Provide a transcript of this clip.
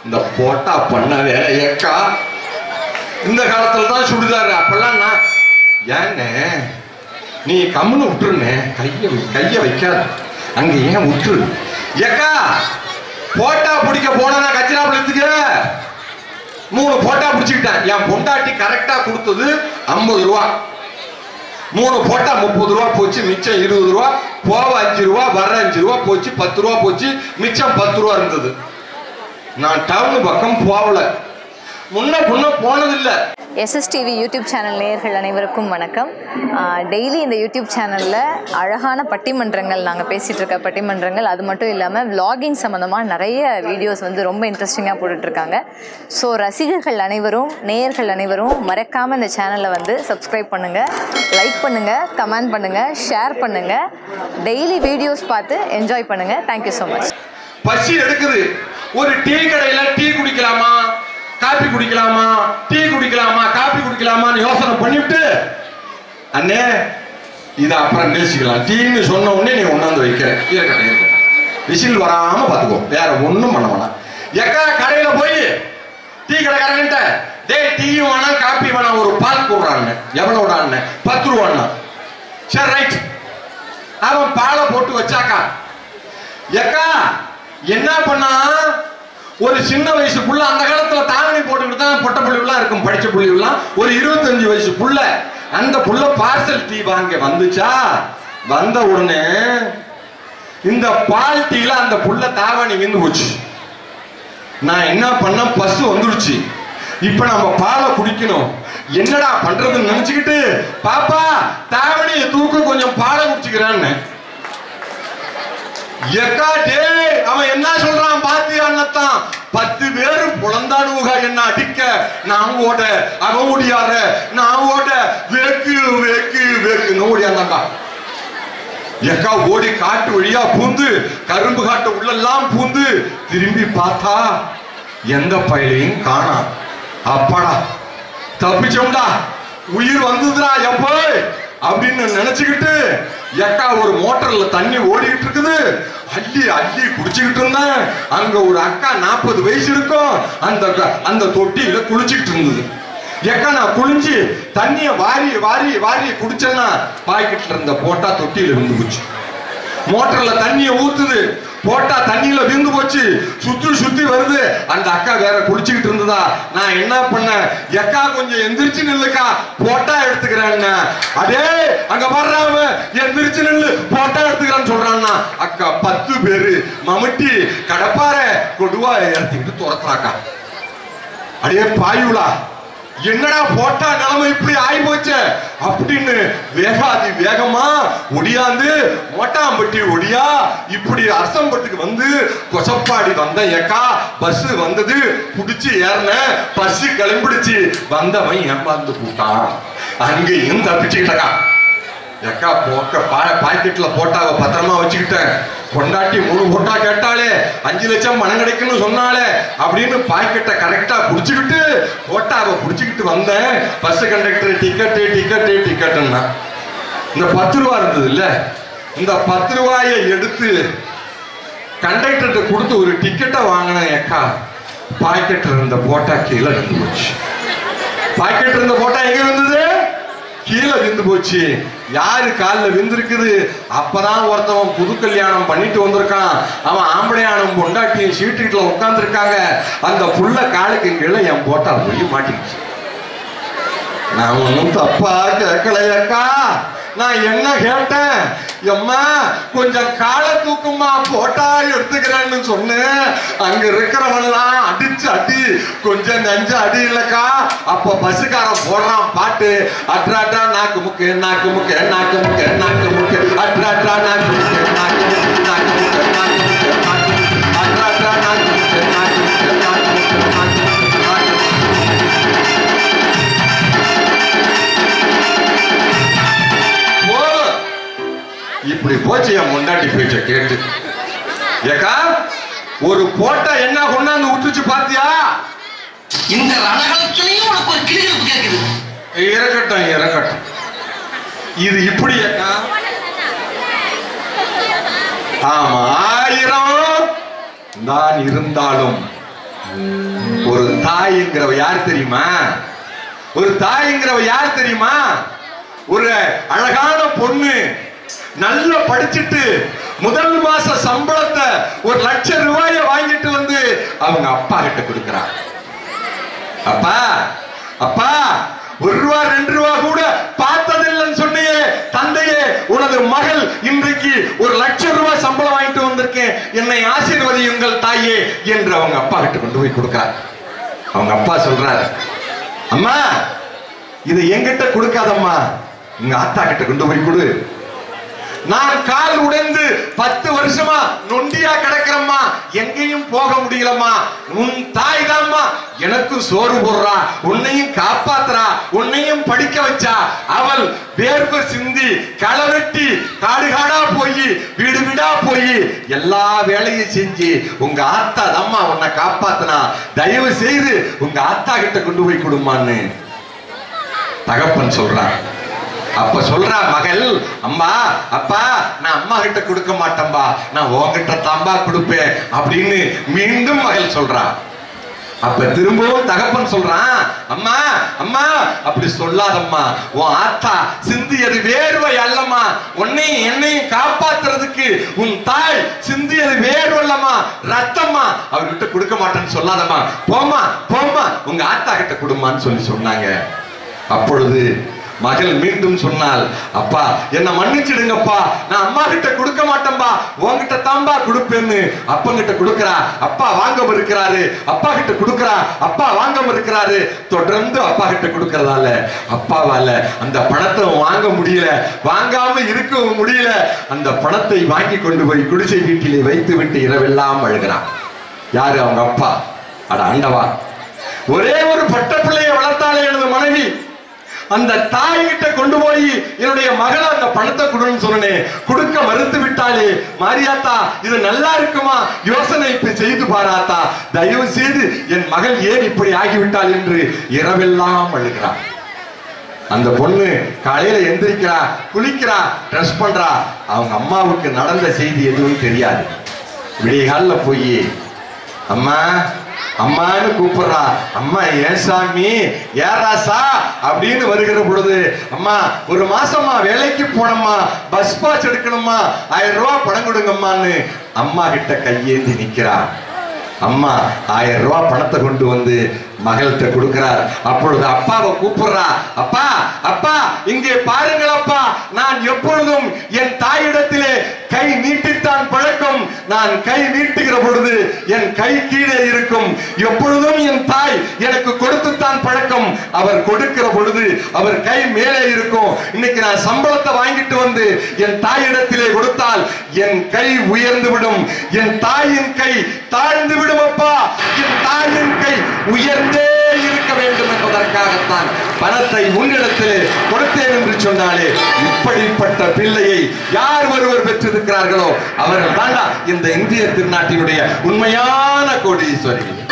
இந்த போட்டா பண்ண வேலையக்கா இந்த காலத்துல தான் சுடிதாரு அப்பெல்லாம் நான் ஏங்க நீ கம்முன்னு விட்டுருண்ணே கைய கைய வைக்காத அங்க ஏன் விட்டுரு ஏக்கா போட்டா பிடிக்க போனா கச்சிராப்புலத்துக்கு மூணு போட்டா பிடிச்சுக்கிட்டேன் என் பொண்டாட்டி கரெக்டா கொடுத்தது ஐம்பது ரூபா மூணு போட்டா முப்பது ரூபா போச்சு மிச்சம் இருபது ரூபா போவ அஞ்சு ரூபா வர அஞ்சு ரூபா போச்சு பத்து ரூபா போச்சு மிச்சம் பத்து ரூபா இருந்தது நான் டவுன் பக்கம் போகல முன்ன முன்ன போனதில்லை எஸ்எஸ்டிவி யூடியூப் சேனல் நேயர்கள் அனைவருக்கும் வணக்கம் டெய்லி இந்த யூடியூப் சேனலில் அழகான பட்டிமன்றங்கள் நாங்கள் பேசிகிட்டு இருக்க பட்டிமன்றங்கள் அது மட்டும் இல்லாமல் vlogging சம்மந்தமாக நிறைய வீடியோஸ் வந்து ரொம்ப இன்ட்ரெஸ்டிங்காக போட்டுட்ருக்காங்க ஸோ ரசிகர்கள் அனைவரும் நேயர்கள் அனைவரும் மறக்காமல் இந்த சேனலை வந்து சப்ஸ்கிரைப் பண்ணுங்கள் லைக் பண்ணுங்கள் கமெண்ட் பண்ணுங்கள் ஷேர் பண்ணுங்கள் டெய்லி வீடியோஸ் பார்த்து என்ஜாய் பண்ணுங்கள் தேங்க்யூ ஸோ மச் பசி எடுக்குது ஒரு டீ கடையில டீ குடிக்கலாமா காபி குடிக்கலாமா டீ குடிக்கலாமா காபி குடிக்கலாமான்னு யோசனை பண்ணிவிட்டு அண்ணே இதை அப்புறம் பேசிக்கலாம் டீன்னு சொன்ன உடனே நீ கொண்டாந்து வைக்க இருக்கட்டும் இருக்கட்டும் விசில் வராம பாத்துக்கோ வேற ஒண்ணும் பண்ண வேணாம் எக்கா கடையில போய் டீ கடைக்காரன்ட்ட டேய் டீயும் வேணாம் காப்பி வேணாம் ஒரு பால் போடுறாங்க எவ்வளோட அண்ணன் பத்து ரூபான்னா சரி ரைட் அவன் பாலை போட்டு வச்சாக்கா எக்கா என்ன பண்ணா ஒரு சின்ன வயசு புள்ள அந்த காலத்துல தாவணி போட்டுக்கிட்டு தான் பொட்ட புள்ளிலாம் இருக்கும் படிச்ச புள்ளிலாம் ஒரு இருபத்தஞ்சு வயசு புள்ள அந்த புள்ள பார்சல் டீ வாங்க வந்துச்சா வந்த உடனே இந்த பால் டீல அந்த புள்ள தாவணி விந்து போச்சு நான் என்ன பண்ண பஸ் வந்துருச்சு இப்ப நம்ம பாலை குடிக்கணும் என்னடா பண்றதுன்னு நினைச்சுக்கிட்டு பாப்பா தாவணியை தூக்க கொஞ்சம் பாலை குடிச்சுக்கிறான்னு எக்கா டேய் அவன் என்ன சொல்றான் பாத்தியான்னத்தான் பத்து பேரு புலந்தானுக என்ன அடிக்க நான் ஓட அவன் ஓடியார நான் ஓட வேக்கு வேக்கு வேக்குன்னு ஓடியாந்தாண்டா எக்கா ஓடி காட்டு வழியா பூந்து கரும்பு காட்டு உள்ளெல்லாம் பூந்து திரும்பி பார்த்தா எந்த பயலையும் காணா அப்பாடா தப்பிச்சோம்டா உயிர் வந்ததுடா எப்போ அப்படின்னு நினைச்சுக்கிட்டு எக்கா ஒரு மோட்டர்ல தண்ணி ஓடிக்கிட்டு இருக்குது அள்ளி அள்ளி குடிச்சுக்கிட்டு இருந்தேன் அங்க ஒரு அக்கா நாற்பது வயசு இருக்கும் அந்த அந்த தொட்டியில குளிச்சுக்கிட்டு இருந்தது எக்கா நான் குளிஞ்சு தண்ணிய வாரி வாரி வாரி குடிச்சேன்னா பாக்கெட்ல இருந்த போட்டா தொட்டியில விழுந்து போச்சு மோட்டர்ல தண்ணிய ஊத்துது போட்டா தண்ணியில விழுந்து போச்சு சுத்தி சுத்தி வருது அந்த அக்கா வேற குளிச்சுக்கிட்டு இருந்ததா நான் என்ன பண்ணேன் எக்கா கொஞ்சம் எந்திரிச்சு நில்லுக்கா போட்டா எடுத்துக்கிறேன் அடே அங்க வர்றாம எந்திரிச்சு நில்லு போட்டா எடுத்துக்கிறேன்னு சொல்றான்னா அக்கா பத்து பேரு மம்முட்டி கடப்பார கொடுவா எடுத்துக்கிட்டு துரத்துறாக்கா அடே பாயுலா என்னடா போட்டா நிலைமை இப்படி ஆகி போச்சு அப்படின்னு வேகாதி வேகமா ஒடியாந்து மோட்டாம்பட்டி ஒடியா இப்படி அரசம்பட்டுக்கு வந்து கொசப்பாடி வந்த ஏக்கா பஸ் வந்தது புடிச்சு ஏறின பஸ் கிளம்பிடுச்சு வந்தவன் ஏமாந்து போட்டான் அங்கேயும் தப்பிச்சுக்கிட்டக்கா எக்கா போக்க பா பாக்கெட்ல போட்டாவ பத்திரமா வச்சுக்கிட்டேன் கொண்டாட்டி மூணு போட்டா கேட்டாலே அஞ்சு லட்சம் பணம் கிடைக்குன்னு சொன்னாலே அப்படின்னு பாக்கெட்டை கரெக்டா புடிச்சுக்கிட்டு போட்டாவை புடிச்சுக்கிட்டு வந்தேன் பஸ் கண்டக்டர் டிக்கெட்டு டிக்கெட்டு டிக்கெட்டுன்னா இந்த பத்து ரூபா இருந்தது இல்ல இந்த பத்து ரூபாயை எடுத்து கண்டக்டர்கிட்ட கொடுத்து ஒரு டிக்கெட்டை வாங்கினேன் எக்கா பாக்கெட்ல இருந்த போட்டா கீழே விழுந்து போச்சு பாக்கெட் இருந்த போட்டா எங்க விழுந்தது கீழே விந்து போச்சு யாரு காலில் விந்திருக்குது அப்பதான் ஒருத்தவன் புது கல்யாணம் பண்ணிட்டு வந்திருக்கான் அவன் ஆம்பளையானம் பொண்டாட்டியும் சீட்டுக்கிட்ட உட்காந்துருக்காங்க அந்த புள்ள காலுக்கு கீழே என் போட்டா போய் மாட்டிக்கிச்சு நான் ஒன்றும் தப்பா கேட்கலையக்கா நான் என்ன கேட்டேன் எம்மா கொஞ்சம் காலை தூக்குமா போட்டா எடுத்துக்கிறேன்னு சொன்னேன் அங்க இருக்கிறவன்லாம் அடிச்சு அடி கொஞ்சம் நெஞ்ச அடி இல்லக்கா அப்ப பஸ்ஸுக்காரன் போடுறான் பாட்டு அட்ராட்டா நாக்கு முக்கு நாக்கு முக்கு நாக்கு முக்கு நாக்கு முக்கு அட்ராட்டா நாக்கு முக்கு நாக்கு முக்கு நாக்கு முக்கு நாக்கு முக்கு நாக்கு முக்கு அட்ராட்டா நாக்கு முக்கு நாக்கு முக்கு நாக்கு முக்கு நாக்கு முக்கு நாக்கு முக்கு போதும். இப்படி போச்சு என் முண்டாட்டி பேச்ச கேட்டு ஏக்கா ஒரு போட்டா என்ன கொண்டாந்து விட்டுச்சு பாத்தியா இந்த ரணகலத்திலையும் உனக்கு ஒரு கிளிகளுக்கு கேட்குது இறக்கட்டும் இறக்கட்டும் இது இப்படி ஏக்கா ஆமா ஆயிரம் நான் இருந்தாலும் ஒரு தாய்ங்கிறவ யார் தெரியுமா ஒரு தாய்ங்கிறவ யார் தெரியுமா ஒரு அழகான பொண்ணு நல்லா படிச்சுட்டு முதல் மாச சம்பளத்தை ஒரு லட்சம் ரூபாய வாங்கிட்டு வந்து அவங்க அப்பா கிட்ட கொடுக்கறான் அப்பா அப்பா ஒரு ரூபா ரெண்டு ரூபா கூட பார்த்ததில்லைன்னு சொன்னியே தந்தையே உனது மகள் இன்றைக்கு ஒரு லட்சம் ரூபாய் சம்பளம் வாங்கிட்டு வந்திருக்கேன் என்னை ஆசீர்வதியுங்கள் தாயே என்று அவங்க அப்பா கிட்ட கொண்டு போய் கொடுக்கிறார் அவங்க அப்பா சொல்றாரு அம்மா இதை என்கிட்ட கொடுக்காதம்மா உங்க ஆத்தா கிட்ட கொண்டு போய் கொடு நான் கால் உடைந்து பத்து வருஷமா நொண்டியா கிடக்கிறம்மா எங்கேயும் போக முடியலம்மா உன் தாய் தான்மா எனக்கும் சோறு போடுறா உன்னையும் காப்பாத்துறா உன்னையும் படிக்க வச்சா அவள் வேர்வை சிந்தி களை வெட்டி காடு காடா போய் வீடு வீடா போய் எல்லா வேலையும் செஞ்சு உங்க ஆத்தா தாம்மா உன்னை காப்பாத்துனா தயவு செய்து உங்க ஆத்தா கிட்ட கொண்டு போய் கொடுமான்னு தகப்பன் சொல்றான் அப்ப சொல்றா மகள் அம்மா அப்பா நான் அம்மா கிட்ட கொடுக்க மாட்டேன்பா நான் உன்கிட்ட தாம்பா கொடுப்பேன் அப்படின்னு மீண்டும் மகள் சொல்றா அப்ப திரும்பவும் தகப்பன் சொல்றான் அம்மா அம்மா அப்படி சொல்லாதம்மா உன் ஆத்தா சிந்தியது வேர்வை அல்லம்மா உன்னையும் என்னையும் காப்பாத்துறதுக்கு உன் தாய் சிந்தியது வேர்வை அல்லம்மா ரத்தம்மா அவர்கிட்ட கொடுக்க மாட்டேன்னு சொல்லாதம்மா போம்மா போம்மா உங்க ஆத்தா கிட்ட கொடுமான்னு சொல்லி சொன்னாங்க அப்பொழுது மகள் மீண்டும் சொன்னாள் அப்பா என்ன மன்னிச்சிடுங்கப்பா நான் அம்மா கிட்ட கொடுக்க மாட்டேன்பா உன்கிட்ட தாம்பா கொடுப்பேன்னு அப்பங்கிட்ட கொடுக்கறா அப்பா வாங்க இருக்கிறாரு அப்பா கிட்ட கொடுக்கறா அப்பா வாங்க இருக்கிறாரு தொடர்ந்து அப்பா கிட்ட கொடுக்கறதால அப்பாவால அந்த பணத்தை வாங்க முடியல வாங்காம இருக்கவும் முடியல அந்த பணத்தை வாங்கி கொண்டு போய் குடிசை வீட்டிலே வைத்து விட்டு இரவெல்லாம் அழுகிறான் யாரு அவங்க அப்பா அட ஆண்டவா ஒரே ஒரு பட்ட பிள்ளையை வளர்த்தாலே எனது மனைவி அந்த தாய் கிட்ட கொண்டு போய் என்னுடைய மகள் அந்த பணத்தை கொடுன்னு சொன்னேன் கொடுக்க மறுத்து விட்டாலே மாரியாத்தா இது நல்லா இருக்குமா யோசனை இப்ப செய்து பாராத்தா தயவு செய்து என் மகள் ஏன் இப்படி ஆகிவிட்டாள் என்று இரவெல்லாம் அழுகிறார் அந்த பொண்ணு காலையில எந்திரிக்கிறா குளிக்கிறா ட்ரெஸ் பண்றா அவங்க அம்மாவுக்கு நடந்த செய்தி எதுவும் தெரியாது விடிய காலில் போய் அம்மா அம்மான்னு கூப்பிடுறா அம்மா ஏன் சாமி ஏராசா அப்படின்னு வருகிற பொழுது அம்மா ஒரு மாசமா வேலைக்கு போனம்மா பஸ் பாஸ் எடுக்கணுமா ஆயிரம் ரூபாய் பணம் கொடுங்கம்மான்னு அம்மா கிட்ட கையேந்தி நிக்கிறா அம்மா ஆயிரம் ரூபாய் பணத்தை கொண்டு வந்து மகள்கிட்ட கொடுக்கிறார் அப்பொழுது அப்பாவை கூப்பிடுறா அப்பா அப்பா இங்கே பாருங்கள் அப்பா நான் எப்பொழுதும் என் தாயிடத்திலே கை நீட்டித்தான் பழக்கம் நான் கை நீட்டுகிற பொழுது என் கை கீழே இருக்கும் எப்பொழுதும் என் தாய் எனக்கு கொடுத்துத்தான் பழக்கம் அவர் கொடுக்கிற பொழுது அவர் கை மேலே இருக்கும் இன்னைக்கு நான் சம்பளத்தை வாங்கிட்டு வந்து என் தாயிடத்திலே கொடுத்தால் என் கை உயர்ந்து விடும் என் தாயின் கை தாழ்ந்து விடும் அப்பா என் தாயின் கை உயர்ந்தே இருக்க வேண்டும் என்பதற்காகத்தான் பணத்தை உன்னிடத்திலே கொடுத்தேன் என்று சொன்னாலே இப்படிப்பட்ட பிள்ளையை யார் ஒருவர் பெற்றிருக்கிறார்களோ அவர்கள் தாண்டா இந்த இந்திய திருநாட்டினுடைய உண்மையான கோடீஸ்வரி